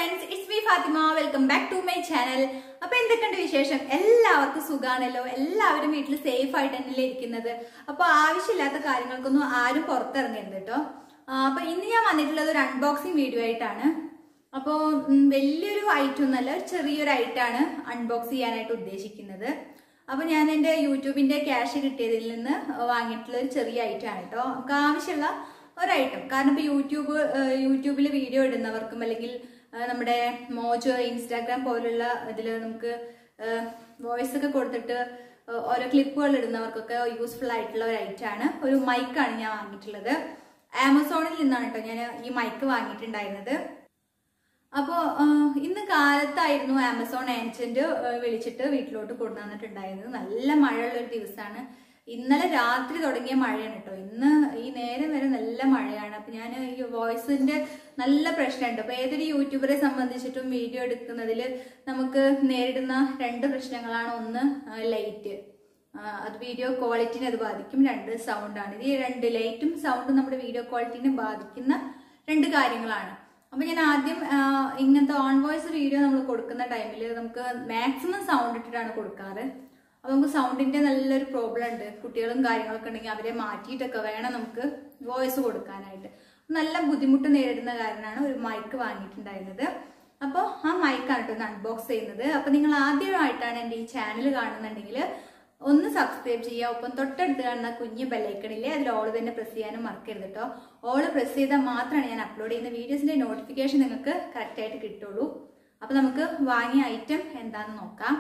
friends it's me Fathima welcome back to my channel അപ്പൊ എന്തൊക്കെയുണ്ട് വിശേഷം എല്ലാവർക്കും സുഖാണല്ലോ എല്ലാവരും വീട്ടിൽ സേഫ് ആയിട്ട് തന്നെയല്ലേ ഇരിക്കുന്നത് അപ്പൊ ആവശ്യമില്ലാത്ത കാര്യങ്ങൾക്കൊന്നും ആരും പുറത്തിറങ്ങരുത് കേട്ടോ ആ, അപ്പൊ ഇന്ന് ഞാൻ വന്നിട്ടുള്ളത് ഒരു അൺബോക്സിങ് വീഡിയോ ആയിട്ടാണ് അപ്പോൾ വലിയൊരു ഐറ്റം ഒന്നല്ല ഒരു ചെറിയൊരു ഐറ്റാണ് അൺബോക്സ് ചെയ്യാനായിട്ട് ഉദ്ദേശിക്കുന്നത് അപ്പൊ ഞാൻ എൻ്റെ യൂട്യൂബിന്റെ ക്യാഷ് കിട്ടിയതിൽ നിന്ന് വാങ്ങിയിട്ടുള്ള ഒരു ചെറിയ ഐറ്റം ആണ് കേട്ടോ നമുക്ക് ആവശ്യമുള്ള ഒരു ഐറ്റം കാരണം ഇപ്പൊ യൂട്യൂബ് യൂട്യൂബിൽ വീഡിയോ ഇടുന്നവർക്കും അല്ലെങ്കിൽ ആ, നമ്മുടെ മോജോ ഇൻസ്റ്റാഗ്രാം പോലുള്ള ഇതിൽ നമുക്ക് വോയിസ് ഒക്കെ കൊടുത്തിട്ട് ആ, ഓരോ ക്ലിപ്പുകൾ ഇടുന്നവർക്കൊക്കെ യൂസ്ഫുൾ ആയിട്ടുള്ള ഒരു ഐറ്റം ആണ് ഒരു മൈക്കാണ് ഞാൻ വാങ്ങിയിട്ടുള്ളത് ആമസോണിൽ നിന്നാണ് കേട്ടോ ഞാൻ ഈ മൈക്ക് വാങ്ങിയിട്ടുണ്ടായിരുന്നത് അപ്പോൾ ഇന്ന് കാലത്തായിരുന്നു ആമസോൺ ഏജന്റ് വിളിച്ചിട്ട് വീട്ടിലോട്ട് കൊണ്ടുവന്നിട്ടുണ്ടായിരുന്നത് നല്ല മഴയുള്ള ഒരു ദിവസമാണ് ഇന്നലെ രാത്രി തുടങ്ങിയ മഴയാണ് കേട്ടോ ഇന്ന് ഈ നേരം വരെ നല്ല മഴയാണ് അപ്പൊ ഞാൻ ഈ വോയിസിന്റെ നല്ല പ്രശ്നമുണ്ട് അപ്പൊ ഏതൊരു യൂട്യൂബറെ സംബന്ധിച്ചിട്ടും വീഡിയോ എടുക്കുന്നതിൽ നമുക്ക് നേരിടുന്ന രണ്ട് പ്രശ്നങ്ങളാണ് ഒന്ന് ലൈറ്റ് അത് വീഡിയോ ക്വാളിറ്റിനെ അത് ബാധിക്കും രണ്ട് സൗണ്ടാണ് ഇത് ഈ രണ്ട് ലൈറ്റും സൗണ്ടും നമ്മുടെ വീഡിയോ ക്വാളിറ്റിനെ ബാധിക്കുന്ന രണ്ട് കാര്യങ്ങളാണ് അപ്പൊ ഞാൻ ആദ്യം ആ, ഇങ്ങനത്തെ ഓൺ വോയിസ് വീഡിയോ നമ്മൾ കൊടുക്കുന്ന ടൈമിൽ നമുക്ക് മാക്സിമം സൗണ്ട് ഇട്ടിട്ടാണ് കൊടുക്കാറ് അപ്പൊ നമുക്ക് സൗണ്ടിന്റെ നല്ലൊരു പ്രോബ്ലം ഉണ്ട് കുട്ടികളും കാര്യങ്ങളൊക്കെ ഉണ്ടെങ്കിൽ അവരെ മാറ്റിയിട്ടൊക്കെ വേണം നമുക്ക് വോയിസ് കൊടുക്കാനായിട്ട് നല്ല ബുദ്ധിമുട്ട് നേരിടുന്ന കാരണമാണ് ഒരു മൈക്ക് വാങ്ങിയിട്ടുണ്ടായിരുന്നത് അപ്പോൾ ആ മൈക്കാണ് കേട്ടോ അൺബോക്സ് ചെയ്യുന്നത് അപ്പൊ നിങ്ങൾ ആദ്യമായിട്ടാണ് എൻ്റെ ഈ ചാനൽ കാണുന്നുണ്ടെങ്കിൽ ഒന്ന് സബ്സ്ക്രൈബ് ചെയ്യുക ഒപ്പം തൊട്ടടുത്ത് കാണുന്ന കുഞ്ഞു ബെല്ലൈക്കണില്ലേ അതിൽ ഓൾ തന്നെ പ്രസ് ചെയ്യാനും മറക്കരുത് കേട്ടോ ഓൾ പ്രസ് ചെയ്താൽ മാത്രമാണ് ഞാൻ അപ്ലോഡ് ചെയ്യുന്ന വീഡിയോസിന്റെ നോട്ടിഫിക്കേഷൻ നിങ്ങൾക്ക് കറക്റ്റ് ആയിട്ട് കിട്ടുള്ളൂ അപ്പൊ നമുക്ക് വാങ്ങിയ ഐറ്റം എന്താണെന്ന് നോക്കാം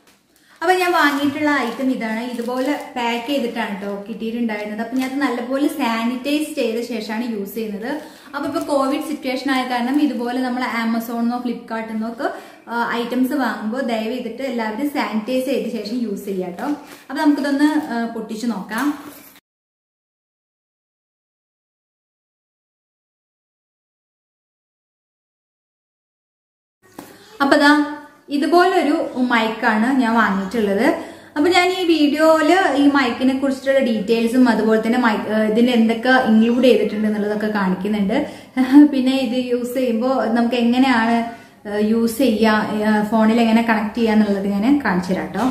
അപ്പൊ ഞാൻ വാങ്ങിയിട്ടുള്ള ഐറ്റം ഇതാണ് ഇതുപോലെ പാക്ക് ചെയ്തിട്ടാണ് കേട്ടോ കിട്ടിയിട്ടുണ്ടായിരുന്നത് അപ്പൊ ഞാൻ അത് നല്ലപോലെ സാനിറ്റൈസ് ചെയ്ത ശേഷമാണ് യൂസ് ചെയ്യുന്നത് അപ്പൊ ഇപ്പൊ കോവിഡ് സിറ്റുവേഷൻ ആയ കാരണം ഇതുപോലെ നമ്മൾ ആമസോണിന്നോ ഫ്ലിപ്കാർട്ടിൽ നിന്നോ ഒക്കെ ഐറ്റംസ് വാങ്ങുമ്പോൾ ദയവ് ചെയ്തിട്ട് എല്ലാവരും സാനിറ്റൈസ് ചെയ്ത ശേഷം യൂസ് ചെയ്യാം കേട്ടോ അപ്പൊ നമുക്കിതൊന്ന് ആ, പൊട്ടിച്ച് നോക്കാം അപ്പൊ ദാ ഇതുപോലൊരു മൈക്കാണ് ഞാൻ വാങ്ങിയിട്ടുള്ളത് അപ്പൊ ഞാൻ ഈ വീഡിയോയില് ഈ മൈക്കിനെ കുറിച്ചിട്ടുള്ള ഡീറ്റെയിൽസും അതുപോലെ തന്നെ മൈക്ക് ഇതിൽ എന്തൊക്കെ ഇൻക്ലൂഡ് ചെയ്തിട്ടുണ്ട് എന്നുള്ളതൊക്കെ കാണിക്കുന്നുണ്ട് പിന്നെ ഇത് യൂസ് ചെയ്യുമ്പോൾ നമുക്ക് എങ്ങനെയാണ് യൂസ് ചെയ്യുക ഫോണിൽ എങ്ങനെ കണക്ട് ചെയ്യുക എന്നുള്ളത് ഞാൻ കാണിച്ചു തരാം കേട്ടോ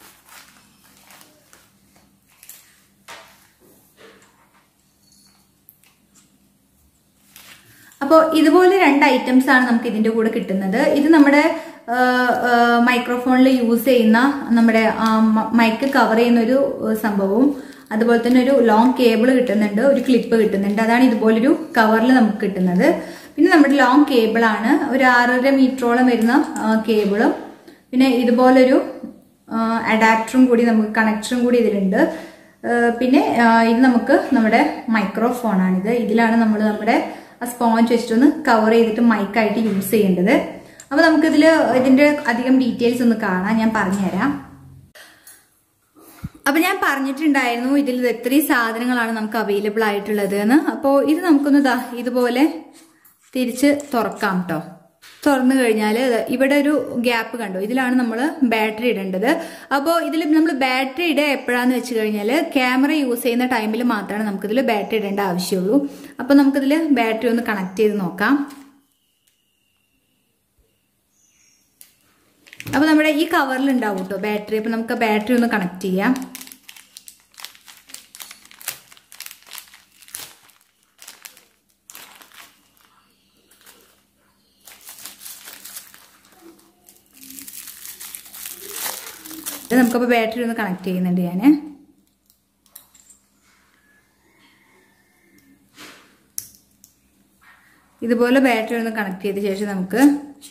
അപ്പോൾ ഇതുപോലെ രണ്ട് ഐറ്റംസ് ആണ് നമുക്ക് ഇതിന്റെ കൂടെ കിട്ടുന്നത് ഇത് നമ്മുടെ മൈക്രോഫോണിൽ യൂസ് ചെയ്യുന്ന നമ്മുടെ മൈക്ക് കവർ ചെയ്യുന്ന ഒരു സംഭവവും അതുപോലെ തന്നെ ഒരു ലോങ് കേബിൾ കിട്ടുന്നുണ്ട് ഒരു ക്ലിപ്പ് കിട്ടുന്നുണ്ട് അതാണ് ഇതുപോലൊരു കവറിൽ നമുക്ക് കിട്ടുന്നത് പിന്നെ നമ്മുടെ ലോങ് കേബിളാണ് ഒരു ആറര മീറ്ററോളം വരുന്ന കേബിളും പിന്നെ ഇതുപോലൊരു അഡാപ്റ്ററും കൂടി നമുക്ക് കണക്ഷനും കൂടി ഇതിലുണ്ട് ആ, പിന്നെ ആ, ഇത് നമുക്ക് നമ്മുടെ മൈക്രോഫോണാണിത് ഇതിലാണ് നമ്മൾ നമ്മുടെ ആ സ്പോഞ്ച് വെച്ചിട്ടൊന്ന് കവർ ചെയ്തിട്ട് മൈക്കായിട്ട് യൂസ് ചെയ്യേണ്ടത് അപ്പൊ നമുക്കിതിൽ ഇതിന്റെ അധികം ഡീറ്റെയിൽസ് ഒന്ന് കാണാം ഞാൻ പറഞ്ഞുതരാം അപ്പൊ ഞാൻ പറഞ്ഞിട്ടുണ്ടായിരുന്നു ഇതിൽ ഇത് എത്രയും സാധനങ്ങളാണ് നമുക്ക് അവൈലബിൾ ആയിട്ടുള്ളത് എന്ന് അപ്പോൾ ഇത് നമുക്കൊന്ന് ദാ ഇതുപോലെ തിരിച്ച് തുറക്കാം കേട്ടോ തുറന്നു കഴിഞ്ഞാൽ ഇവിടെ ഒരു ഗ്യാപ്പ് കണ്ടോ ഇതിലാണ് നമ്മൾ ബാറ്ററി ഇടേണ്ടത് അപ്പോൾ ഇതിൽ നമ്മൾ ബാറ്ററി ഇടുക എപ്പോഴാന്ന് വെച്ച് കഴിഞ്ഞാൽ ക്യാമറ യൂസ് ചെയ്യുന്ന ടൈമിൽ മാത്രമാണ് നമുക്കിതിൽ ബാറ്ററി ഇടേണ്ട ആവശ്യമുള്ളൂ അപ്പോൾ നമുക്കിതിൽ ബാറ്ററി ഒന്ന് കണക്ട് ചെയ്ത് നോക്കാം അപ്പോൾ നമ്മുടെ ഈ കവറിൽ ഉണ്ടാവും കേട്ടോ ബാറ്ററി അപ്പോൾ നമുക്ക് ബാറ്ററി ഒന്ന് കണക്ട് ചെയ്യാം ഇത് നമുക്കപ്പോൾ ബാറ്ററി ഒന്ന് കണക്ട് ചെയ്യുന്നുണ്ട് ഞാൻ ഇതുപോലെ ബാറ്ററി ഒന്ന് കണക്ട് ചെയ്ത ശേഷം നമുക്ക്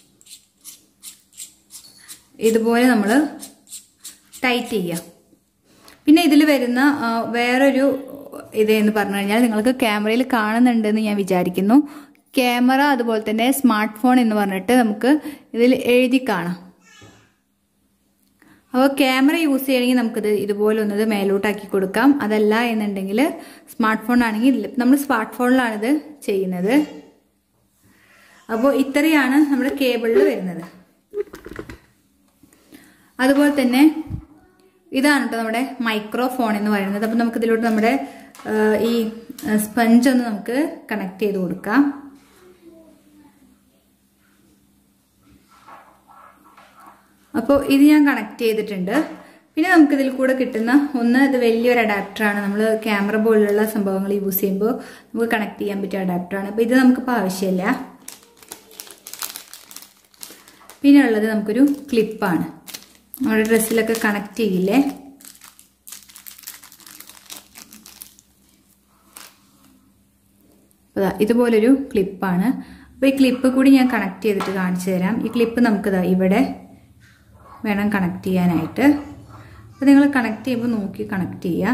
ഇതുപോലെ നമ്മൾ ടൈറ്റ് ചെയ്യാം പിന്നെ ഇതിൽ വരുന്ന ആ, വേറൊരു ഇതെന്ന് പറഞ്ഞു കഴിഞ്ഞാൽ നിങ്ങൾക്ക് ക്യാമറയിൽ കാണുന്നുണ്ടെന്ന് ഞാൻ വിചാരിക്കുന്നു ക്യാമറ അതുപോലെ തന്നെ സ്മാർട്ട് ഫോൺ എന്ന് പറഞ്ഞിട്ട് നമുക്ക് ഇതിൽ എഴുതി കാണാം അപ്പോൾ ക്യാമറ യൂസ് ചെയ്യണമെങ്കിൽ നമുക്കിത് ഇതുപോലെ ഒന്നത് മേലോട്ടാക്കി കൊടുക്കാം അതല്ല എന്നുണ്ടെങ്കിൽ സ്മാർട്ട് ഫോൺ ആണെങ്കിൽ ഇതിൽ നമ്മൾ സ്മാർട്ട് ഫോണിലാണിത് ചെയ്യുന്നത് അപ്പോൾ ഇത്രയാണ് നമ്മുടെ കേബിളിൽ വരുന്നത് അതുപോലെ തന്നെ ഇതാണ് കേട്ടോ നമ്മുടെ മൈക്രോഫോൺ എന്ന് പറയുന്നത് അപ്പം നമുക്ക് ഇതിലോട്ട് നമ്മുടെ ആ, ഈ സ്പഞ്ച് ഒന്ന് നമുക്ക് കണക്ട് ചെയ്ത് കൊടുക്കാം അപ്പോൾ ഇത് ഞാൻ കണക്ട് ചെയ്തിട്ടുണ്ട് പിന്നെ നമുക്ക് ഇതിൽ കൂടെ കിട്ടുന്ന ഒന്ന് ഇത് വലിയൊരു അഡാപ്റ്ററാണ് നമ്മൾ ക്യാമറ പോലുള്ള സംഭവങ്ങൾ യൂസ് ചെയ്യുമ്പോൾ നമുക്ക് കണക്ട് ചെയ്യാൻ പറ്റിയ അഡാപ്റ്ററാണ് അപ്പോൾ ഇത് നമുക്കിപ്പോൾ ആവശ്യമില്ല പിന്നെ ഉള്ളത് നമുക്കൊരു ക്ലിപ്പാണ് നമ്മുടെ ഡ്രസ്സിലൊക്കെ കണക്ട് ചെയ്യില്ലേ അതാ ഇതുപോലൊരു ക്ലിപ്പാണ് അപ്പോൾ ഈ ക്ലിപ്പ് കൂടി ഞാൻ കണക്ട് ചെയ്തിട്ട് കാണിച്ചു തരാം ഈ ക്ലിപ്പ് നമുക്കിതാ ഇവിടെ വേണം കണക്ട് ചെയ്യാനായിട്ട് അപ്പോൾ നിങ്ങൾ കണക്ട് ചെയ്യുമ്പോൾ നോക്കി കണക്ട് ചെയ്യുക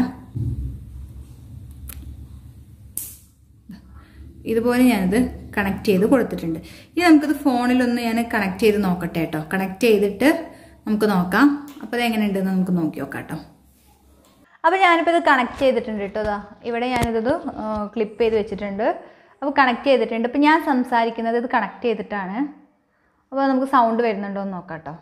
ഇതുപോലെ ഞാനിത് കണക്ട് ചെയ്ത് കൊടുത്തിട്ടുണ്ട് ഇനി നമുക്കിത് ഫോണിലൊന്ന് ഞാൻ കണക്ട് ചെയ്ത് നോക്കട്ടെ കേട്ടോ കണക്ട് ചെയ്തിട്ട് നമുക്ക് നോക്കാം അപ്പോൾ അത് എങ്ങനെയുണ്ടെന്ന് നമുക്ക് നോക്കി നോക്കാം കേട്ടോ അപ്പോൾ ഞാനിപ്പോൾ ഇത് കണക്ട് ചെയ്തിട്ടുണ്ട് കേട്ടോ ഇതാ ഇവിടെ ഞാനിത് ക്ലിപ്പ് ചെയ്ത് വെച്ചിട്ടുണ്ട് അപ്പോൾ കണക്ട് ചെയ്തിട്ടുണ്ട് അപ്പോൾ ഞാൻ സംസാരിക്കുന്നത് ഇത് കണക്ട് ചെയ്തിട്ടാണ് അപ്പോൾ നമുക്ക് സൗണ്ട് വരുന്നുണ്ടോ എന്ന് നോക്കാം കേട്ടോ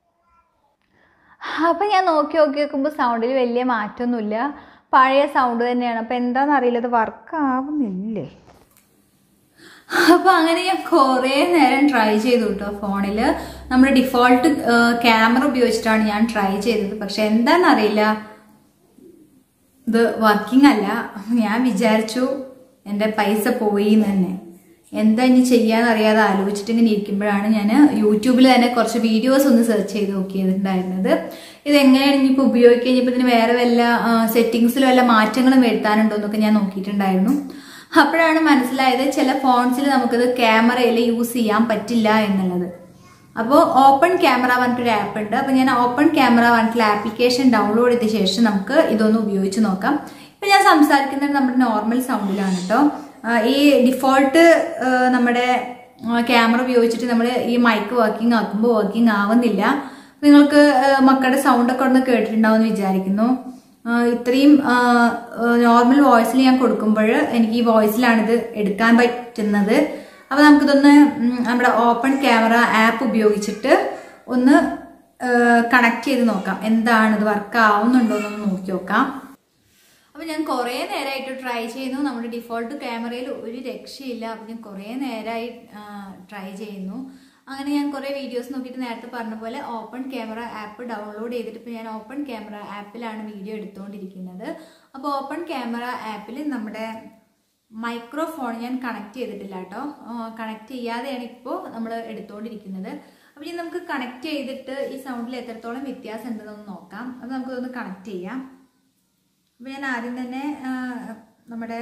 അപ്പം ഞാൻ നോക്കി നോക്കി നോക്കുമ്പോൾ സൗണ്ടിൽ വലിയ മാറ്റമൊന്നുമില്ല പഴയ സൗണ്ട് തന്നെയാണ് അപ്പോൾ എന്താണെന്ന് അറിയില്ല ഇത് വർക്ക് ആവുന്നില്ലേ അപ്പോൾ അങ്ങനെ ഞാൻ കുറേ നേരം ട്രൈ ചെയ്തു കേട്ടോ ഫോണിൽ നമ്മുടെ ഡിഫോൾട്ട് ക്യാമറ ഉപയോഗിച്ചിട്ടാണ് ഞാൻ ട്രൈ ചെയ്തത് പക്ഷെ എന്താണെന്നറിയില്ല ഇത് വർക്കിംഗ് അല്ല ഞാൻ വിചാരിച്ചു എൻ്റെ പൈസ പോയി എന്ന് തന്നെ എന്താ ഇനി ചെയ്യാന്നറിയാതെ ആലോചിച്ചിട്ട് ഇങ്ങനെ ഇരിക്കുമ്പോഴാണ് ഞാൻ യൂട്യൂബിൽ തന്നെ കുറച്ച് വീഡിയോസ് ഒന്ന് സെർച്ച് ചെയ്ത് നോക്കിയിട്ടുണ്ടായിരുന്നത് ഇത് എങ്ങനെയാണ് ഇനിയിപ്പോൾ ഉപയോഗിക്കുക ഇനിയിപ്പോൾ ഇതിന് വേറെ വല്ല സെറ്റിങ്സിലും വല്ല മാറ്റങ്ങളും വരുത്താനുണ്ടോ എന്നൊക്കെ ഞാൻ നോക്കിയിട്ടുണ്ടായിരുന്നു അപ്പോഴാണ് മനസ്സിലായത് ചില ഫോൺസിൽ നമുക്കിത് ക്യാമറയിൽ യൂസ് ചെയ്യാൻ പറ്റില്ല എന്നുള്ളത് അപ്പോൾ ഓപ്പൺ ക്യാമറ പറഞ്ഞിട്ടൊരു ആപ്പ് ഉണ്ട് അപ്പോൾ ഞാൻ ഓപ്പൺ ക്യാമറ പറഞ്ഞിട്ടുള്ള ആപ്ലിക്കേഷൻ ഡൗൺലോഡ് ചെയ്ത ശേഷം നമുക്ക് ഇതൊന്ന് ഉപയോഗിച്ച് നോക്കാം ഇപ്പം ഞാൻ സംസാരിക്കുന്നത് നമ്മുടെ നോർമൽ സൗണ്ടിലാണ് കേട്ടോ ഈ ഡിഫോൾട്ട് നമ്മുടെ ക്യാമറ ഉപയോഗിച്ചിട്ട് നമ്മൾ ഈ മൈക്ക് വർക്കിംഗ് ആക്കുമ്പോൾ വർക്കിംഗ് ആവുന്നില്ല നിങ്ങൾക്ക് മക്കളുടെ സൗണ്ടൊക്കെ ഒന്ന് കേട്ടിട്ടുണ്ടാവുമെന്ന് വിചാരിക്കുന്നു ഇത്രയും നോർമൽ വോയിസിൽ ഞാൻ കൊടുക്കുമ്പോൾ എനിക്ക് ഈ വോയിസിലാണിത് എടുക്കാൻ പറ്റുന്നത് അപ്പോൾ നമുക്കിതൊന്ന് നമ്മുടെ ഓപ്പൺ ക്യാമറ ആപ്പ് ഉപയോഗിച്ചിട്ട് ഒന്ന് കണക്ട് ചെയ്ത് നോക്കാം എന്താണ് ഇത് വർക്ക് ആവുന്നുണ്ടോ എന്നൊന്ന് നോക്കി നോക്കാം അപ്പോൾ ഞാൻ കുറേ നേരമായിട്ട് ട്രൈ ചെയ്യുന്നു നമ്മുടെ ഡിഫോൾട്ട് ക്യാമറയിൽ ഒരു രക്ഷയില്ല അപ്പോൾ ഞാൻ കുറേ നേരമായി ട്രൈ ചെയ്യുന്നു അങ്ങനെ ഞാൻ കുറേ വീഡിയോസ് നോക്കിയിട്ട് നേരത്തെ പറഞ്ഞ പോലെ ഓപ്പൺ ക്യാമറ ആപ്പ് ഡൗൺലോഡ് ചെയ്തിട്ട് ഇപ്പോൾ ഞാൻ ഓപ്പൺ ക്യാമറ ആപ്പിലാണ് വീഡിയോ എടുത്തുകൊണ്ടിരിക്കുന്നത് അപ്പോൾ ഓപ്പൺ ക്യാമറ ആപ്പിൽ നമ്മുടെ മൈക്രോഫോൺ ഞാൻ കണക്ട് ചെയ്തിട്ടില്ല കേട്ടോ കണക്ട് ചെയ്യാതെയാണ് ഇപ്പോൾ നമ്മൾ എടുത്തുകൊണ്ടിരിക്കുന്നത് അപ്പോൾ ഇനി നമുക്ക് കണക്ട് ചെയ്തിട്ട് ഈ സൗണ്ടിൽ എത്രത്തോളം വ്യത്യാസം ഉണ്ടെന്നൊന്ന് നോക്കാം അപ്പോൾ നമുക്കതൊന്ന് കണക്ട് ചെയ്യാം അപ്പോൾ ഞാൻ ആദ്യം തന്നെ നമ്മുടെ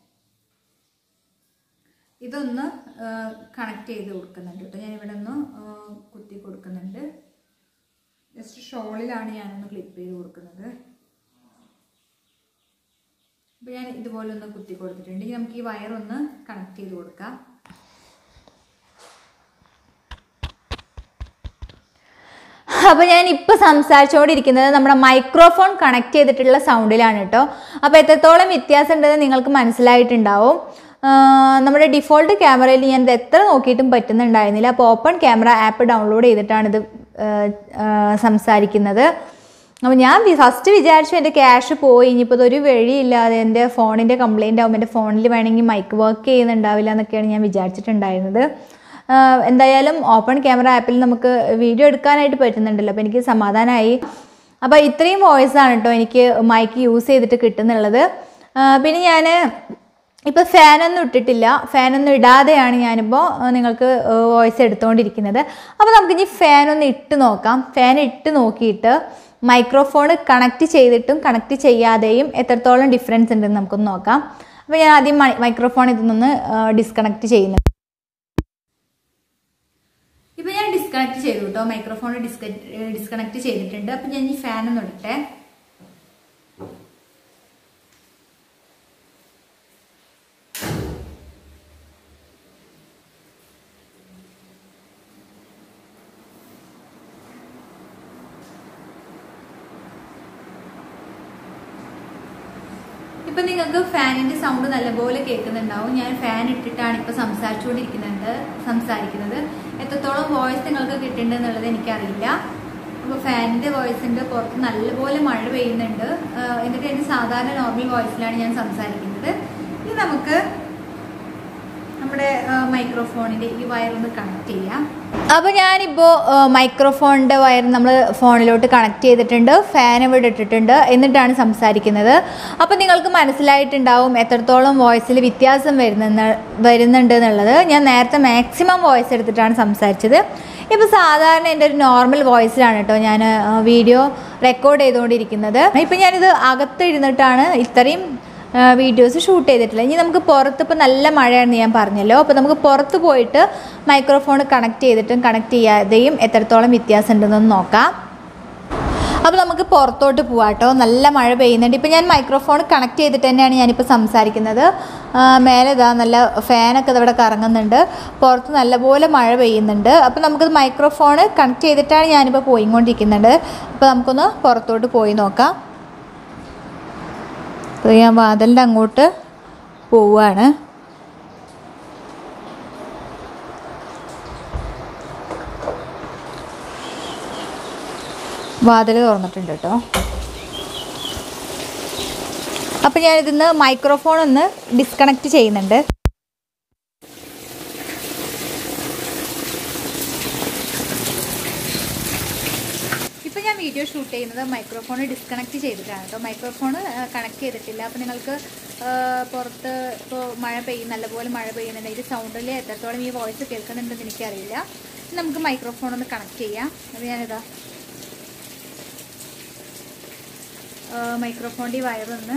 ഇതൊന്ന് കണക്ട് ചെയ്ത് കൊടുക്കുന്നുണ്ട് കേട്ടോ ഞാൻ ഇവിടെ ഒന്ന് കുത്തി കൊടുക്കുന്നുണ്ട് ജസ്റ്റ് ഷോളിലാണ് ഞാനൊന്ന് ക്ലിപ്പ് ചെയ്ത് കൊടുക്കുന്നത് അപ്പോൾ ഞാൻ ഇതുപോലെ ഒന്ന് കുത്തി കൊടുത്തിട്ടുണ്ട് ഇനി നമുക്ക് ഈ വയർ ഒന്ന് കണക്ട് ചെയ്ത് കൊടുക്കാം അപ്പോൾ ഞാൻ ഇപ്പോൾ സംസാരിച്ചുകൊണ്ടിരിക്കുന്നത് നമ്മുടെ മൈക്രോഫോൺ കണക്ട് ചെയ്തിട്ടുള്ള സൗണ്ടിലാണ് കേട്ടോ അപ്പോൾ എത്രത്തോളം വ്യത്യാസം ഉണ്ടെന്ന് നിങ്ങൾക്ക് മനസ്സിലായിട്ടുണ്ടാവും നമ്മുടെ ഡിഫോൾട്ട് ക്യാമറയിൽ ഞാൻ ഇത് എത്ര നോക്കിയിട്ടും പറ്റുന്നുണ്ടായിരുന്നില്ല അപ്പോൾ ഓപ്പൺ ക്യാമറ ആപ്പ് ഡൗൺലോഡ് ചെയ്തിട്ടാണ് ഇത് സംസാരിക്കുന്നത് അപ്പോൾ ഞാൻ ഫസ്റ്റ് വിചാരിച്ചു എൻ്റെ ക്യാഷ് പോയി ഇനിയിപ്പോൾ ഇതൊരു വഴിയില്ലാതെ എൻ്റെ ഫോണിൻ്റെ കംപ്ലയിൻ്റ് ആകുമ്പോൾ എൻ്റെ ഫോണിൽ വേണമെങ്കിൽ മൈക്ക് വർക്ക് ചെയ്യുന്നുണ്ടാവില്ല എന്നൊക്കെയാണ് ഞാൻ വിചാരിച്ചിട്ടുണ്ടായിരുന്നത് എന്തായാലും ഓപ്പൺ ക്യാമറ ആപ്പിൽ നമുക്ക് വീഡിയോ എടുക്കാനായിട്ട് പറ്റുന്നുണ്ടല്ലോ അപ്പോൾ എനിക്ക് സമാധാനമായി അപ്പോൾ ഇത്രയും വോയിസ് ആണ് കേട്ടോ എനിക്ക് മൈക്ക് യൂസ് ചെയ്തിട്ട് കിട്ടുന്നുള്ളത് പിന്നെ ഞാൻ ഇപ്പോൾ ഫാനൊന്നും ഇട്ടിട്ടില്ല ഫാനൊന്നും ഇടാതെയാണ് ഞാനിപ്പോൾ നിങ്ങൾക്ക് വോയിസ് എടുത്തുകൊണ്ടിരിക്കുന്നത് അപ്പോൾ നമുക്കിനി ഫാനൊന്ന് ഇട്ട് നോക്കാം ഫാൻ ഇട്ട് നോക്കിയിട്ട് മൈക്രോഫോൺ കണക്ട് ചെയ്തിട്ടും കണക്ട് ചെയ്യാതെയും എത്രത്തോളം ഡിഫറൻസ് ഉണ്ടെന്ന് നമുക്കൊന്ന് നോക്കാം അപ്പോൾ ഞാൻ ആദ്യം മൈക്രോഫോൺ ഇതിൽ നിന്ന് ഡിസ്കണക്ട് ചെയ്യുന്നു ഇപ്പൊ ഞാൻ ഡിസ്കണക്ട് ചെയ്തു കേട്ടോ മൈക്രോഫോൺ ഡിസ്ക ഡിസ്കണക്ട് ചെയ്തിട്ടുണ്ട് അപ്പൊ ഞാൻ ഈ ഫാൻ ഒന്ന് ഇടട്ടെ ഇപ്പൊ നിങ്ങൾക്ക് ഫാനിന്റെ സൗണ്ട് നല്ലപോലെ കേൾക്കുന്നുണ്ടാവും ഞാൻ ഫാൻ ഇട്ടിട്ടാണ് ഇപ്പൊ സംസാരിച്ചുകൊണ്ടിരിക്കുന്നുണ്ട് സംസാരിക്കുന്നത് എത്രത്തോളം വോയിസ് നിങ്ങൾക്ക് കിട്ടുന്നുണ്ട് എന്നുള്ളത് എനിക്കറിയില്ല അപ്പോൾ ഫാനിന്റെ വോയിസ് ഉണ്ട് പുറത്ത് നല്ലപോലെ മഴ പെയ്യുന്നുണ്ട് എന്നിട്ട് എൻ്റെ സാധാരണ നോർമൽ വോയിസിലാണ് ഞാൻ സംസാരിക്കുന്നത് ഇനി നമുക്ക് നമ്മുടെ മൈക്രോഫോണിന്റെ ഈ വയർ ഒന്ന് കണക്ട് ചെയ്യാം അപ്പോൾ ഞാനിപ്പോൾ മൈക്രോഫോണിൻ്റെ വയർ നമ്മൾ ഫോണിലോട്ട് കണക്ട് ചെയ്തിട്ടുണ്ട് ഫാൻ ഇവിടെ ഇട്ടിട്ടുണ്ട് എന്നിട്ടാണ് സംസാരിക്കുന്നത് അപ്പോൾ നിങ്ങൾക്ക് മനസ്സിലായിട്ടുണ്ടാവും എത്രത്തോളം വോയിസിൽ വ്യത്യാസം വരുന്ന വരുന്നുണ്ട് എന്നുള്ളത് ഞാൻ നേരത്തെ മാക്സിമം വോയിസ് എടുത്തിട്ടാണ് സംസാരിച്ചത് ഇപ്പോൾ സാധാരണ എൻ്റെ ഒരു നോർമൽ വോയിസിലാണ് കേട്ടോ ഞാൻ വീഡിയോ റെക്കോർഡ് ചെയ്തുകൊണ്ടിരിക്കുന്നത് ഇപ്പോൾ ഞാനിത് അകത്തിരുന്നിട്ടാണ് ഇത്രയും വീഡിയോസ് ഷൂട്ട് ചെയ്തിട്ടില്ല ഇനി നമുക്ക് പുറത്ത് ഇപ്പോൾ നല്ല മഴയാണെന്ന് ഞാൻ പറഞ്ഞല്ലോ അപ്പോൾ നമുക്ക് പുറത്ത് പോയിട്ട് മൈക്രോഫോൺ കണക്ട് ചെയ്തിട്ടും കണക്ട് ചെയ്യാതെയും എത്രത്തോളം വ്യത്യാസം ഉണ്ടെന്നൊന്ന് നോക്കാം അപ്പോൾ നമുക്ക് പുറത്തോട്ട് പോവാം കേട്ടോ നല്ല മഴ പെയ്യുന്നുണ്ട് ഇപ്പോൾ ഞാൻ മൈക്രോഫോൺ കണക്ട് ചെയ്തിട്ട് തന്നെയാണ് ഞാനിപ്പോൾ സംസാരിക്കുന്നത് ആ, മേലെ ഇതാ നല്ല ഫാനൊക്കെ ഇവിടെ കറങ്ങുന്നുണ്ട് പുറത്ത് നല്ലപോലെ മഴ പെയ്യുന്നുണ്ട് അപ്പോൾ നമുക്കത് മൈക്രോഫോൺ കണക്ട് ചെയ്തിട്ടാണ് ഞാനിപ്പോൾ പോയിക്കൊണ്ടിരിക്കുന്നുണ്ട് അപ്പോൾ നമുക്കൊന്ന് പുറത്തോട്ട് പോയി നോക്കാം അപ്പോൾ ഞാൻ വാതിലിൻ്റെ അങ്ങോട്ട് പോവുകയാണ് വാതിൽ തുറന്നിട്ടുണ്ട് കേട്ടോ അപ്പോൾ ഞാനിതിന്ന് മൈക്രോഫോൺ ഒന്ന് ഡിസ്കണക്ട് ചെയ്യുന്നുണ്ട് ഇപ്പോൾ ഞാൻ വീഡിയോ ഷൂട്ട് ചെയ്യുന്നത് മൈക്രോഫോൺ ഡിസ്കണക്ട് ചെയ്തിട്ടാണ് കേട്ടോ മൈക്രോഫോൺ കണക്ട് ചെയ്തിട്ടില്ല അപ്പോൾ നിങ്ങൾക്ക് ആ, പുറത്ത് ഇപ്പോൾ മഴ പെയ്യും നല്ലപോലെ മഴ പെയ്യുന്നുണ്ടെങ്കിൽ സൗണ്ടിൽ എത്രത്തോളം ഈ വോയിസ് കേൾക്കുന്നുണ്ടെന്ന് എനിക്കറിയില്ല നമുക്ക് മൈക്രോഫോൺ ഒന്ന് കണക്ട് ചെയ്യാം അപ്പോൾ ഞാനിതാ മൈക്രോഫോണിൻ്റെ വയറൊന്ന്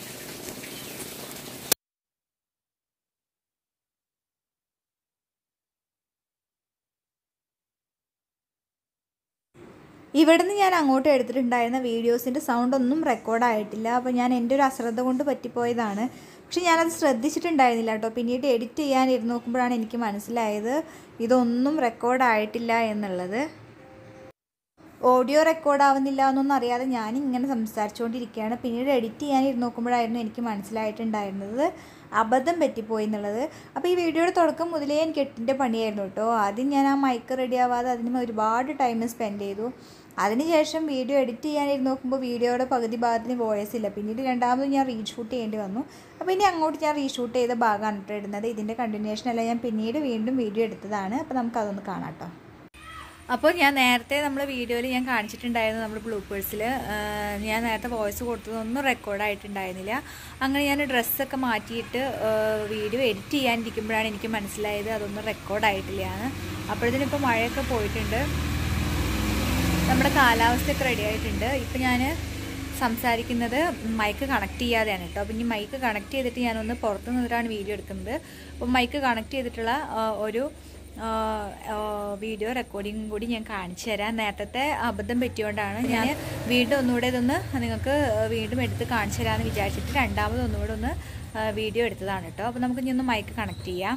ഇവിടുന്ന് ഞാൻ അങ്ങോട്ട് എടുത്തിട്ടുണ്ടായിരുന്ന വീഡിയോസിൻ്റെ സൗണ്ട് ഒന്നും റെക്കോർഡായിട്ടില്ല അപ്പോൾ ഞാൻ എൻ്റെ ഒരു അശ്രദ്ധ കൊണ്ട് പറ്റിപ്പോയതാണ് പക്ഷെ ഞാനത് ശ്രദ്ധിച്ചിട്ടുണ്ടായിരുന്നില്ല കേട്ടോ പിന്നീട് എഡിറ്റ് ചെയ്യാനിരുന്ന് നോക്കുമ്പോഴാണ് എനിക്ക് മനസ്സിലായത് ഇതൊന്നും റെക്കോർഡായിട്ടില്ല എന്നുള്ളത് ഓഡിയോ റെക്കോർഡ് ആവുന്നില്ല എന്നൊന്നും അറിയാതെ ഞാൻ ഇങ്ങനെ സംസാരിച്ചുകൊണ്ടിരിക്കുകയാണ് പിന്നീട് എഡിറ്റ് ചെയ്യാനിരുന്ന് നോക്കുമ്പോഴായിരുന്നു എനിക്ക് മനസ്സിലായിട്ടുണ്ടായിരുന്നത് അബദ്ധം പറ്റിപ്പോയി എന്നുള്ളത് അപ്പോൾ ഈ വീഡിയോയുടെ തുടക്കം മുതലേ എനിക്ക് എട്ടിൻ്റെ പണിയായിരുന്നു കേട്ടോ ആദ്യം ഞാൻ ആ മൈക്ക് റെഡി ആവാതെ അതിന് ഒരുപാട് ടൈം സ്പെൻഡ് ചെയ്തു അതിനുശേഷം വീഡിയോ എഡിറ്റ് ചെയ്യാനിരുന്ന് നോക്കുമ്പോൾ വീഡിയോയുടെ പകുതി ഭാഗത്തിന് വോയിസ് ഇല്ല പിന്നീട് രണ്ടാമത് ഞാൻ റീഷൂട്ട് ചെയ്യേണ്ടി വന്നു അപ്പോൾ ഇനി അങ്ങോട്ട് ഞാൻ റീഷൂട്ട് ചെയ്ത ഭാഗമാണ് കേട്ടോ ഇടുന്നത് ഇതിൻ്റെ കണ്ടിന്യൂഷൻ അല്ല ഞാൻ പിന്നീട് വീണ്ടും വീഡിയോ എടുത്തതാണ് അപ്പോൾ നമുക്കതൊന്ന് കാണാം കേട്ടോ അപ്പോൾ ഞാൻ നേരത്തെ നമ്മൾ വീഡിയോയിൽ ഞാൻ കാണിച്ചിട്ടുണ്ടായിരുന്നു നമ്മൾ ബ്ലൂപ്പേഴ്സിൽ ഞാൻ നേരത്തെ വോയിസ് കൊടുത്തതൊന്നും റെക്കോർഡായിട്ടുണ്ടായിരുന്നില്ല അങ്ങനെ ഞാൻ ഡ്രസ്സൊക്കെ മാറ്റിയിട്ട് വീഡിയോ എഡിറ്റ് ചെയ്യാനിരിക്കുമ്പോഴാണ് എനിക്ക് മനസ്സിലായത് അതൊന്നും റെക്കോർഡായിട്ടില്ല എന്ന് അപ്പോഴത്തേനും ഇപ്പോൾ മഴയൊക്കെ പോയിട്ടുണ്ട് നമ്മുടെ കാലാവസ്ഥയൊക്കെ റെഡി ആയിട്ടുണ്ട് ഇപ്പം ഞാൻ സംസാരിക്കുന്നത് മൈക്ക് കണക്ട് ചെയ്യാതെയാണ് കേട്ടോ അപ്പം ഇനി മൈക്ക് കണക്ട് ചെയ്തിട്ട് ഞാനൊന്ന് പുറത്ത് നിന്നിട്ടാണ് വീഡിയോ എടുക്കുന്നത് അപ്പം മൈക്ക് കണക്ട് ചെയ്തിട്ടുള്ള ആ, ഒരു വീഡിയോ റെക്കോർഡിങ്ങും കൂടി ഞാൻ കാണിച്ചു തരാം നേരത്തെ അബദ്ധം പറ്റിയോണ്ടാണ് ഞാൻ വീണ്ടും ഒന്നുകൂടെ ഇതൊന്ന് നിങ്ങൾക്ക് വീണ്ടും എടുത്ത് കാണിച്ചു തരാമെന്ന് വിചാരിച്ചിട്ട് രണ്ടാമത് ഒന്നുകൂടെ ഒന്ന് വീഡിയോ എടുത്തതാണ് കേട്ടോ അപ്പോൾ നമുക്ക് ഇനി ഒന്ന് മൈക്ക് കണക്ട് ചെയ്യാം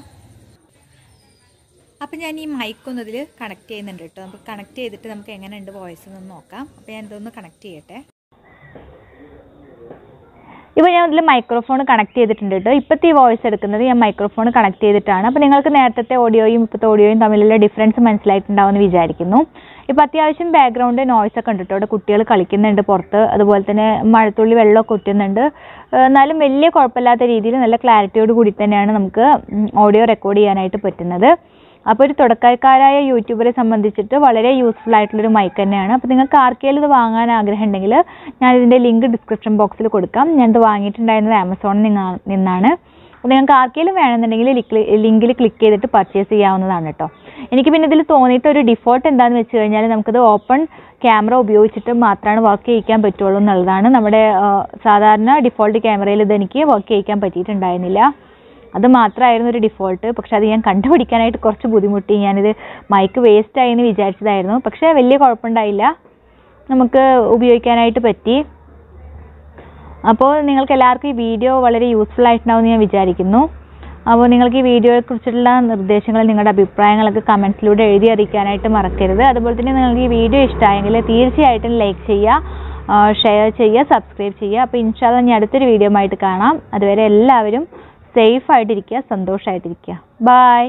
അപ്പം ഞാൻ ഈ മൈക്ക് ഒന്ന് ഇതിൽ കണക്ട് ചെയ്യുന്നുണ്ട് കേട്ടോ നമുക്ക് കണക്ട് ചെയ്തിട്ട് നമുക്ക് എങ്ങനെയുണ്ട് വോയിസ് എന്ന് നോക്കാം അപ്പോൾ ഞാൻ ഇതൊന്ന് കണക്ട് ചെയ്യട്ടെ ഇപ്പോൾ ഞാൻ ഇതിൽ മൈക്രോഫോൺ കണക്ട് ചെയ്തിട്ടുണ്ട് കേട്ടോ ഇപ്പോഴത്തെ ഈ വോയിസ് എടുക്കുന്നത് ഞാൻ മൈക്രോഫോൺ കണക്ട് ചെയ്തിട്ടാണ് അപ്പോൾ നിങ്ങൾക്ക് നേരത്തെ ഓഡിയോയും ഇപ്പോഴത്തെ ഓഡിയോയും തമ്മിലുള്ള ഡിഫറൻസ് മനസ്സിലായിട്ടുണ്ടാവുമെന്ന് വിചാരിക്കുന്നു ഇപ്പോൾ അത്യാവശ്യം ബാക്ക്ഗ്രൗണ്ട് നോയ്സ് ഒക്കെ ഉണ്ട് കേട്ടോ അവിടെ കുട്ടികൾ കളിക്കുന്നുണ്ട് പുറത്ത് അതുപോലെ തന്നെ മഴത്തുള്ളി വെള്ളമൊക്കെ ഉറ്റുന്നുണ്ട് ഏഹ് എന്നാലും വലിയ കുഴപ്പമില്ലാത്ത രീതിയിൽ നല്ല ക്ലാരിറ്റിയോട് കൂടി തന്നെയാണ് നമുക്ക് ഓഡിയോ റെക്കോർഡ് ചെയ്യാനായിട്ട് പറ്റുന്നത് അപ്പോൾ ഒരു തുടക്കക്കാരായ യൂട്യൂബറെ സംബന്ധിച്ചിട്ട് വളരെ യൂസ്ഫുൾ ആയിട്ടുള്ളൊരു മൈക്ക് തന്നെയാണ് അപ്പോൾ നിങ്ങൾക്ക് ആർക്കെങ്കിലും ഇത് വാങ്ങാൻ ആഗ്രഹം ഉണ്ടെങ്കിൽ ഞാൻ ഇതിൻ്റെ ലിങ്ക് ഡിസ്ക്രിപ്ഷൻ ബോക്സിൽ കൊടുക്കാം ഞാനിത് വാങ്ങിയിട്ടുണ്ടായിരുന്നത് ആമസോണിൽ നിന്നാ- നിന്നാണ് അപ്പോൾ നിങ്ങൾക്ക് ആർക്കെങ്കിലും വേണമെന്നുണ്ടെങ്കിൽ ലിങ്കിൽ ക്ലിക്ക് ചെയ്തിട്ട് പർച്ചേസ് ചെയ്യാവുന്നതാണ് കേട്ടോ എനിക്ക് പിന്നെ ഇതിൽ തോന്നിയിട്ട് ഒരു ഡിഫോൾട്ട് എന്താണെന്ന് വെച്ച് കഴിഞ്ഞാൽ നമുക്കിത് ഓപ്പൺ ക്യാമറ ഉപയോഗിച്ചിട്ട് മാത്രമാണ് വർക്ക് ചെയ്യിക്കാൻ പറ്റുള്ളൂ എന്നുള്ളതാണ് നമ്മുടെ ആ, സാധാരണ ഡിഫോൾട്ട് ക്യാമറയിൽ ഇത് എനിക്ക് വർക്ക് ചെയ്യിക്കാൻ പറ്റിയിട്ടുണ്ടായിരുന്നില്ല അത് മാത്രമായിരുന്നു ഒരു ഡിഫോൾട്ട് പക്ഷെ അത് ഞാൻ കണ്ടുപിടിക്കാനായിട്ട് കുറച്ച് ബുദ്ധിമുട്ടി ഞാനിത് മൈക്ക് വേസ്റ്റ് ആയി എന്ന് വിചാരിച്ചതായിരുന്നു പക്ഷേ വലിയ കുഴപ്പമുണ്ടായില്ല നമുക്ക് ഉപയോഗിക്കാനായിട്ട് പറ്റി അപ്പോൾ നിങ്ങൾക്ക് എല്ലാവർക്കും ഈ വീഡിയോ വളരെ യൂസ്ഫുൾ ആയിട്ടുണ്ടാവും ഞാൻ വിചാരിക്കുന്നു അപ്പോൾ നിങ്ങൾക്ക് ഈ വീഡിയോയെ കുറിച്ചുള്ള നിർദ്ദേശങ്ങൾ നിങ്ങളുടെ അഭിപ്രായങ്ങളൊക്കെ കമൻസിലൂടെ എഴുതി അറിയിക്കാനായിട്ട് മറക്കരുത് അതുപോലെ തന്നെ നിങ്ങൾക്ക് ഈ വീഡിയോ ഇഷ്ടമായെങ്കിൽ തീർച്ചയായിട്ടും ലൈക്ക് ചെയ്യുക ഷെയർ ചെയ്യുക സബ്സ്ക്രൈബ് ചെയ്യുക അപ്പോൾ ഇൻഷാല്ല ഞാൻ അടുത്തൊരു വീഡിയോ ആയിട്ട് കാണാം അതുവരെ എല്ലാവരും സേഫ് ആയിട്ടിരിക്കുക സന്തോഷമായിട്ടിരിക്കുക bye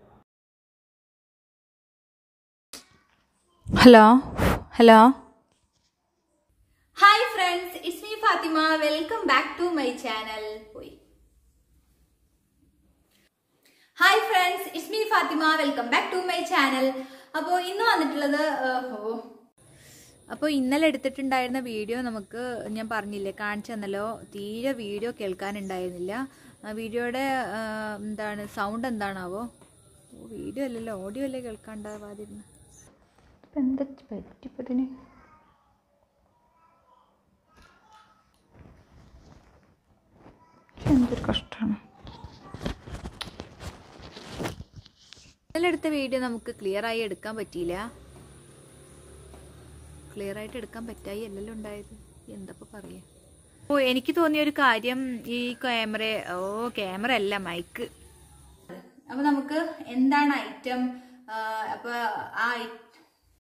hello hello hi friends it's me Fathima welcome back to my channel പോയി hi friends it's me Fathima welcome back to my channel അപ്പോൾ ഇന്ന് വന്നിട്ടുള്ളത് ഏഹ്, ഓ അപ്പോൾ ഇന്നലെ എടുത്തിട്ടുണ്ടായിരുന്ന വീഡിയോ നമുക്ക് ഞാൻ പറഞ്ഞില്ലേ കാണിച്ചു തന്നല്ലോ തീരെ വീഡിയോ കേൾക്കാനുണ്ടായിരുന്നില്ല ആ വീഡിയോയുടെ ആ, എന്താണ് സൗണ്ട് എന്താണാവോ ഓ വീഡിയോ അല്ലല്ലോ ഓഡിയോ അല്ലേ കേൾക്കാണ്ടാവാതിരുന്നു ഇപ്പം എന്താ പറ്റിപ്പതിന് എന്തൊരു കഷ്ടമാണ് ഇന്നലെ എടുത്ത വീഡിയോ നമുക്ക് ക്ലിയർ ആയി എടുക്കാൻ പറ്റിയില്ല ക്ലിയർ ആയിട്ട് എടുക്കാൻ പറ്റായി അല്ലല്ലോ ഉണ്ടായത് എന്തപ്പോ പറയാ ഓ എനിക്ക് തോന്നിയ ഒരു കാര്യം ഈ ക്യാമറ ഓ ക്യാമറ അല്ല മൈക്ക് അപ്പൊ നമുക്ക് എന്താണ് ഐറ്റം അപ്പൊ ആ